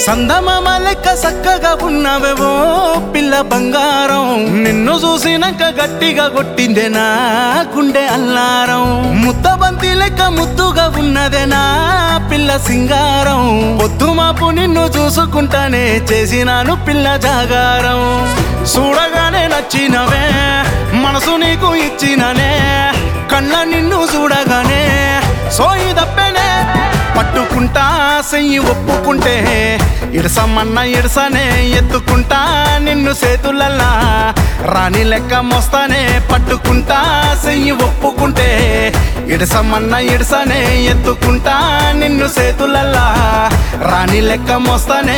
సందమామ లెక్క చక్కగా ఉన్నవేవో పిల్ల బంగారం నిన్ను చూసినాక గట్టిగా కొట్టిందే నా గుండె అల్లారం ముద్ద బంతి లెక్క ముద్దుగా ఉన్నదే నా పిల్ల సింగారం పొద్దు మాపు నిన్ను చూసుకుంటానే చేసినాను పిల్ల జాగారం చూడగానే నచ్చినవే మనసు నీకు ఇచ్చిననే కళ్ళ నిన్ను చూడగానే సోయి దప్పెనే పట్టుకుంటా సెయ్యి ఒప్పుకుంటే ఇడసమన్న ఇడసనే ఎత్తుకుంటా నిన్ను సేతులల్లా రాణి లెక్క మోస్తానే పట్టుకుంటా సెయ్యి ఒప్పుకుంటే ఇడసమన్న ఇడసనే ఎత్తుకుంటా నిన్ను సేతులల్లా రాణి లెక్క మోస్తానే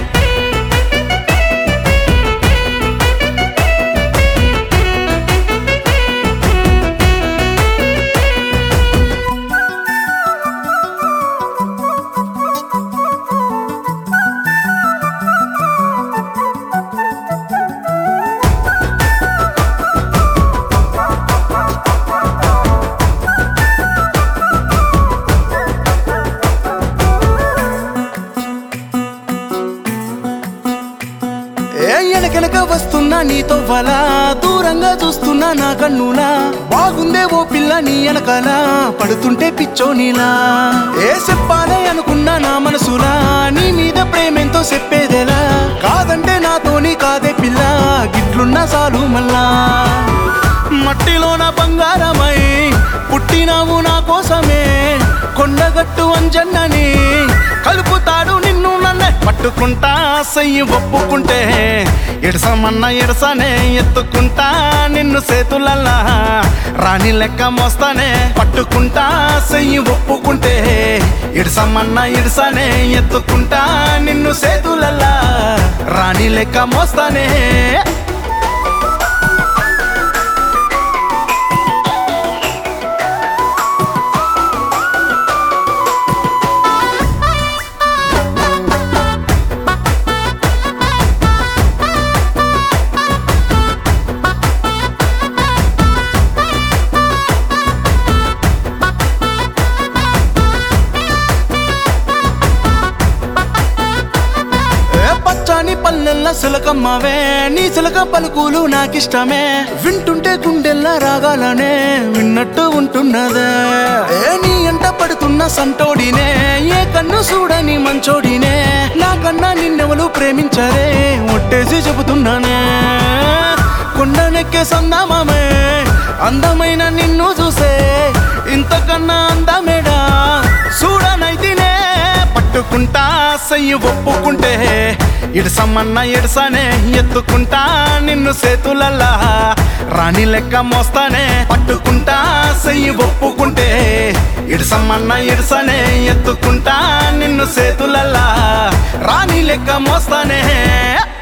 ఏ ఎనకెనక వస్తున్నా నీతో వలా దూరంగా చూస్తున్నా నా కన్నులా బాగుందే ఓ పిల్ల నీ వెనకాల పడుతుంటే పిచ్చో నీలా ఏ చెప్పాలే అనుకున్నా నా మనసులా నీ మీద ప్రేమేంతో చెప్పేదేలా కాదంటే నాతోని కాదే పిల్ల గిట్లున్నా చాలు మళ్ళా మట్టిలోన బంగారమై పుట్టినావు నా కోసమే కొండగట్టు అంజన్నని కలుపుతాడు నిన్ను నన్నే పట్టుకుంటా సయ్యి ఒప్పుకుంటే ఇడసమన్న ఇడసనే ఎత్తుకుంటా నిన్ను సేతులల్లా రాణి లెక్క మోస్తానే పట్టుకుంటా సయ్యి ఒప్పుకుంటే ఇడసమన్న ఇడసనే ఎత్తుకుంటా నిన్ను సేతులల్లా రాణి లెక్క మోస్తానే ఏ పచ్చాని పల్లెల్ల సిలకమ్మవే నీ సిలక పలుకులు నాకిష్టమే వింటుంటే గుండెల్లా రాగాలనే విన్నట్టు ఉంటున్నదే ఏ నీ ఎంట పడుతున్న సంటోడినే ఏ కన్ను చూడని మంచోడినే నాకన్నా నిన్నెవలు ప్రేమించరే ఒట్టేసి చెబుతున్నానే కొండనెక్కే సందామమే అందమైన నిన్ను చూసే ఇంతకన్నా అందమేడా చూడనైతినే పట్టుకుంటా సయ్యి ఒప్పుకుంటే ఇడసమన్న ఇడసనే ఎత్తుకుంటా నిన్ను సేతులల్లా రాణి లెక్క మోస్తానే పట్టుకుంటా సయ్యి ఒప్పుకుంటే ఇడసమన్న ఇడసనే ఎత్తుకుంటా నిన్ను సేతులల్లా రాణి లెక్క మోస్తానే